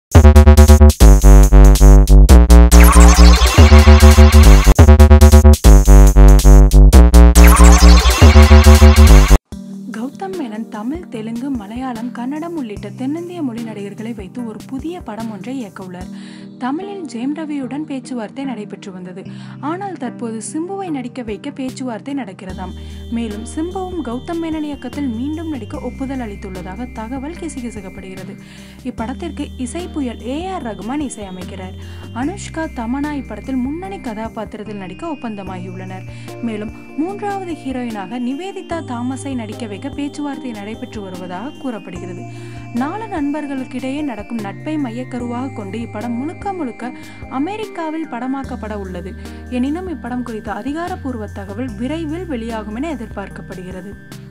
கௌதம் மேனன் தமிழ் தெலுங்கு மலையாளம் கன்னடம் உள்ளிட்ட தென்னிந்திய மொழி நடிகர்களை வைத்து ஒரு புதிய படம் ஒன்றை இயக்க உள்ளார் தமிழில் ஜெயம் ரவியுடன் பேச்சுவார்த்தை நடைபெற்று வந்தது ஆனால் தற்போது சிம்புவை நடிக்க வைக்க பேச்சுவார்த்தை நடக்கிறதாம் மேலும் சிம்புவும் கௌதம் மேனன் இயக்கத்தில் மீண்டும் நடிக்க ஒப்புதல் அளித்துள்ளதாக தகவல் கிசுகிசுக்கப்படுகிறது இப்படத்திற்கு இசை புயல் ஏ ஆர் ரகுமான் இசையமைக்கிறார் அனுஷ்கா தமனா இப்படத்தில் முன்னணி கதாபாத்திரத்தில் நடிக்க ஒப்பந்தமாகியுள்ளனர் மேலும் மூன்றாவது ஹீரோயினாக நிவேதிதா தாமஸை நடிக்க வைக்க பேச்சுவார்த்தை நடைபெற்று வருவதாக கூறப்படுகிறது நாலு நண்பர்களுக்கிடையே நடக்கும் நட்பை மையக்கருவாக கொண்டு இப்படம் முழுக்க முழுக்க அமெரிக்காவில் படமாக்கப்பட உள்ளது எனினும் இப்படம் குறித்த அதிகாரப்பூர்வ தகவல் விரைவில் வெளியாகும் என எதிர்பார்க்கப்படுகிறது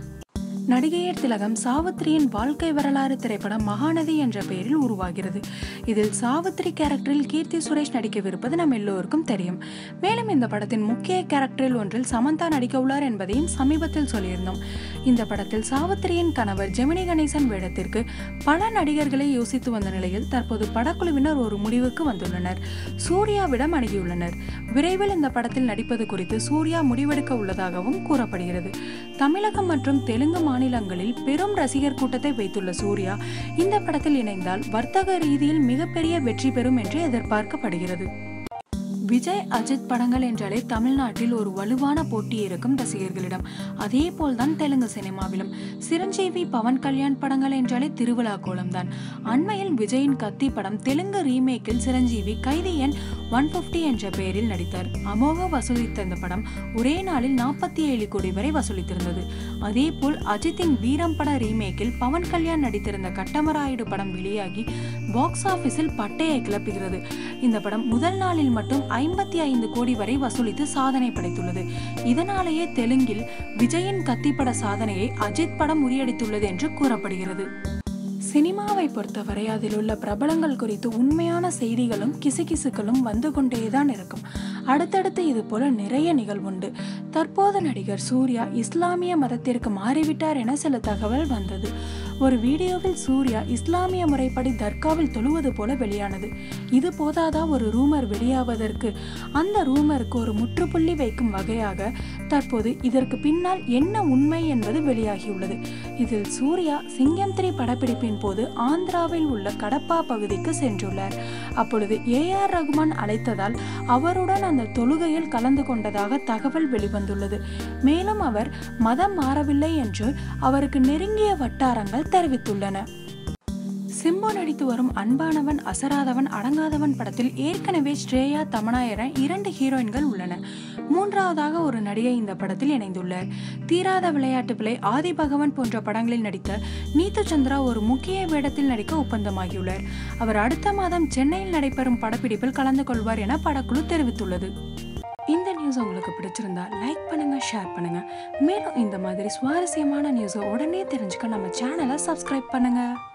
நடிகையர் திலகம் சாவித்திரியின் வாழ்க்கை வரலாறு திரைப்படம் மகாநதி என்ற பெயரில் உருவாகிறது இதில் சாவித்திரி கேரக்டரில் கீர்த்தி சுரேஷ் நடிக்கவிருப்பது நம் எல்லோருக்கும் தெரியும் மேலும் இந்த படத்தின் முக்கிய கேரக்டரில் ஒன்றில் சமந்தா நடிக்க உள்ளார் என்பதையும் சமீபத்தில் சொல்லியிருந்தோம் இந்த படத்தில் சாவித்திரியின் கணவர் ஜெமினி கணேசன் வேடத்திற்கு பல நடிகர்களை யோசித்து வந்த நிலையில் தற்போது படக்குழுவினர் ஒரு முடிவுக்கு வந்துள்ளனர் சூர்யாவிடம் அணுகியுள்ளனர் விரைவில் இந்த படத்தில் நடிப்பது குறித்து சூர்யா முடிவெடுக்க உள்ளதாகவும் கூறப்படுகிறது தமிழகம் மற்றும் தெலுங்கு மாநிலங்களில் பெரும் ரசிகர் கூட்டத்தை வைத்துள்ள சூர்யா இந்த படத்தில் இணைந்தால் வர்த்தக ரீதியில் மிகப்பெரிய வெற்றி பெறும் என்று எதிர்பார்க்கப்படுகிறது விஜய் அஜித் படங்கள் என்றாலே தமிழ்நாட்டில் ஒரு வலுவான போட்டி இருக்கும் ரசிகர்களிடம் அதே போல்தான் தெலுங்கு சினிமாவிலும் சிரஞ்சீவி பவன் கல்யாண் படங்கள் என்றாலே திருவிழா கோலம்தான் அண்மையில் விஜயின் கத்தி படம் தெலுங்கு ரீமேக்கில் சிரஞ்சீவி கைதி எண் ஒன் பிப்டி என்ற பெயரில் நடித்தார் அமோக வசூலித்த இந்த படம் ஒரே நாளில் நாற்பத்தி ஏழு கோடி வரை வசூலித்திருந்தது அதே போல் அஜித்தின் வீரம் பட ரீமேக்கில் பவன் கல்யாண் நடித்திருந்த கட்டமராயுடு படம் வெளியாகி பாக்ஸ் ஆபீஸில் பட்டையை கிளப்புகிறது இந்த படம் முதல் நாளில் மட்டும் ஐம்பத்தி ஐந்து கோடி வரை வசூலித்து சாதனை படைத்துள்ளது இதனாலேயே தெலுங்கில் விஜயின் கத்திப்பட சாதனையை அஜித் படம் முறியடித்துள்ளது என்று கூறப்படுகிறது சினிமாவை பொறுத்தவரை அதில் உள்ள பிரபலங்கள் குறித்து உண்மையான செய்திகளும் கிசுகிசுக்களும் வந்து கொண்டேதான் இருக்கும் அடுத்தடுத்து இது போல நிறைய நிகழ்வுண்டு தற்போது நடிகர் சூர்யா இஸ்லாமிய மதத்திற்கு மாறிவிட்டார் என சில தகவல் வந்தது ஒரு வீடியோவில் சூர்யா இஸ்லாமிய முறைப்படி தர்காவில் தொழுவது போல வெளியானது இது போதாதா ஒரு ரூமர் வெளியாவதற்கு அந்த ரூமருக்கு ஒரு முற்றுப்புள்ளி வைக்கும் வகையாக தற்போது இதற்கு பின்னால் என்ன உண்மை என்பது வெளியாகியுள்ளது இதில் சூர்யா சிங்கம் த்ரீ படப்பிடிப்பின் போது ஆந்திராவில் உள்ள கடப்பா பகுதிக்கு சென்றுள்ளார் அப்பொழுது ஏ ஆர் ரகுமான் அழைத்ததால் அவருடன் அந்த தொழுகையில் கலந்து கொண்டதாக தகவல் வெளிவந்துள்ளது மேலும் அவர் மதம் மாறவில்லை என்று அவருக்கு நெருங்கிய வட்டாரங்கள் தெரிவித்துள்ளன சிம்பு நடித்து வரும் அன்பானவன் அசராதவன் அடங்காதவன் படத்தில் ஏற்கனவே ஸ்ரேயா தமனா என இரண்டு ஹீரோயின்கள் உள்ளன மூன்றாவதாக ஒரு நடிகை இந்த படத்தில் இணைந்துள்ளார் தீராத விளையாட்டு பிள்ளை ஆதி பகவன் போன்ற படங்களில் நடித்த நீத்து சந்திரா ஒரு முக்கிய வேடத்தில் நடிக்க ஒப்பந்தமாகியுள்ளார் அவர் அடுத்த மாதம் சென்னையில் நடைபெறும் படப்பிடிப்பில் கலந்து கொள்வார் என படக்குழு தெரிவித்துள்ளது இந்த நியூஸ் உங்களுக்கு பிடிச்சிருந்தா லைக் பண்ணுங்க ஷேர் பண்ணுங்க மேலும் இந்த மாதிரி சுவாரஸ்யமான நியூஸை உடனே தெரிஞ்சுக்க நம்ம சேனலை சப்ஸ்கிரைப் பண்ணுங்க